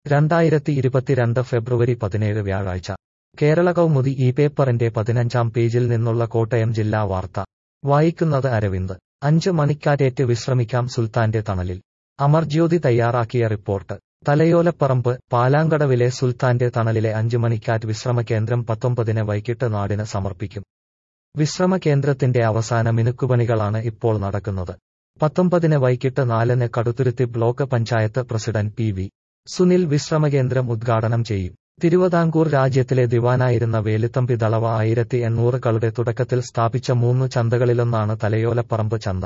രണ്ടായിരത്തി ഇരുപത്തിരണ്ട് ഫെബ്രുവരി പതിനേഴ് വ്യാഴാഴ്ച കേരള കൗമുദി ഈ പേപ്പറിന്റെ പതിനഞ്ചാം പേജിൽ നിന്നുള്ള കോട്ടയം ജില്ലാ വാർത്ത വായിക്കുന്നത് അരവിന്ദ് അഞ്ച് മണിക്കാറ്റേറ്റ് വിശ്രമിക്കാം സുൽത്താന്റെ തണലിൽ അമർജ്യോതി തയ്യാറാക്കിയ റിപ്പോർട്ട് തലയോലപ്പറമ്പ് പാലാങ്കടവിലെ സുൽത്താന്റെ തണലിലെ അഞ്ച് മണിക്കാറ്റ് വിശ്രമ കേന്ദ്രം പത്തൊമ്പതിന് വൈകിട്ട് നാടിന് സമർപ്പിക്കും വിശ്രമ കേന്ദ്രത്തിന്റെ അവസാന മിനുക്കുപണികളാണ് ഇപ്പോൾ നടക്കുന്നത് പത്തൊമ്പതിന് വൈകിട്ട് നാലിന് Kaduthuruthy block panchayat president P V Sunil വിശ്രമകേന്ദ്രം ഉദ്ഘാടനം ചെയ്യും തിരുവിതാംകൂർ രാജ്യത്തിലെ ദിവാനായിരുന്ന വേലുത്തമ്പി ദളവ ആയിരത്തി എണ്ണൂറുകളുടെ തുടക്കത്തിൽ സ്ഥാപിച്ച മൂന്ന് ചന്തകളിലൊന്നാണ് തലയോലപ്പറമ്പ് ചന്ത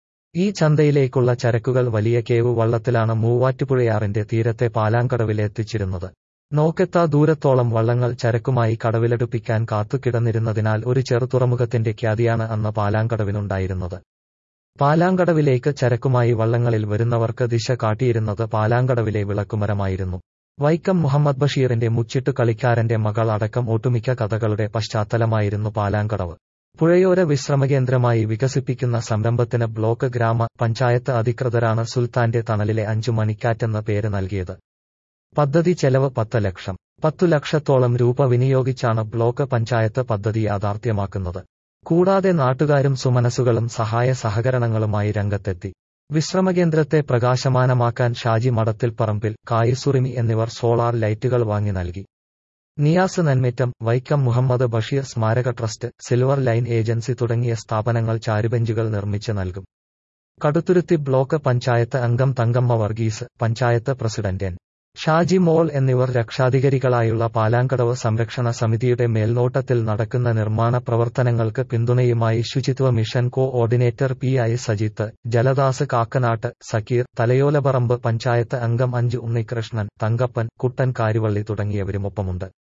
ഈ ചന്തയിലേക്കുള്ള ചരക്കുകൾ വലിയ കേവ് വള്ളത്തിലാണ് മൂവാറ്റുപുഴയാറിന്റെ തീരത്തെ പാലാങ്കടവിലെത്തിച്ചിരുന്നത് നോക്കെത്താ ദൂരത്തോളം വള്ളങ്ങൾ ചരക്കുമായി കടവിലടുപ്പിക്കാൻ കാത്തുകിടന്നിരുന്നതിനാൽ ഒരു ചെറുതുറമുഖത്തിന്റെ ഖ്യാതിയാണ് അന്ന് പാലാങ്കടവിനുണ്ടായിരുന്നത് പാലാങ്കടവിലേക്ക് ചരക്കുമായി വള്ളങ്ങളിൽ വരുന്നവർക്ക് ദിശ കാട്ടിയിരുന്നത് പാലാങ്കടവിലെ വിളക്കുമരമായിരുന്നു വൈക്കം മുഹമ്മദ് ബഷീറിന്റെ മുച്ചിട്ടു കളിക്കാരന്റെ മകൾ അടക്കം ഒട്ടുമിക്ക കഥകളുടെ പശ്ചാത്തലമായിരുന്നു പാലാങ്കടവ് പുഴയോര വിശ്രമകേന്ദ്രമായി വികസിപ്പിക്കുന്ന സംരംഭത്തിന് ബ്ലോക്ക് ഗ്രാമ പഞ്ചായത്ത് അധികൃതരാണ് സുൽത്താന്റെ തണലിലെ അഞ്ചു മണിക്കാറ്റെന്ന പേര് നൽകിയത് പദ്ധതി ചെലവ് പത്ത് ലക്ഷം പത്തു ലക്ഷത്തോളം രൂപ വിനിയോഗിച്ചാണ് ബ്ലോക്ക് പഞ്ചായത്ത് പദ്ധതി യാഥാർത്ഥ്യമാക്കുന്നത് കൂടാതെ നാട്ടുകാരും സുമനസുകളും സഹായ സഹകരണങ്ങളുമായി രംഗത്തെത്തി വിശ്രമകേന്ദ്രത്തെ പ്രകാശമാനമാക്കാൻ ഷാജി മടത്തിൽ പറമ്പിൽ കായിസുറിമി എന്നിവർ സോളാർ ലൈറ്റുകൾ വാങ്ങി നൽകി നിയാസ് നന്മറ്റം വൈക്കം മുഹമ്മദ് ബഷീർ സ്മാരക ട്രസ്റ്റ് സിൽവർ ലൈൻ ഏജൻസി തുടങ്ങിയ സ്ഥാപനങ്ങൾ ചാരുബെഞ്ചുകൾ നിർമ്മിച്ച് നൽകും കടുത്തുരുത്തി ബ്ലോക്ക് പഞ്ചായത്ത് അംഗം തങ്കമ്മ വർഗീസ് പഞ്ചായത്ത് പ്രസിഡന്റ് എൻ ഷാജി മോൾ എന്നിവർ രക്ഷാധികാരികളായുള്ള പാലാങ്കടവ് സംരക്ഷണ സമിതിയുടെ മേൽനോട്ടത്തിൽ നടക്കുന്ന നിർമ്മാണ പ്രവർത്തനങ്ങൾക്ക് പിന്തുണയുമായി ശുചിത്വ mission coordinator P I Sajith Jaladas Kakkanattu Zakir Thalayolaparambu panchayat അംഗം അഞ്ച് ഉണ്ണികൃഷ്ണൻ തങ്കപ്പൻ കുട്ടൻ കാരുവള്ളി തുടങ്ങിയവരുമൊപ്പമുണ്ട്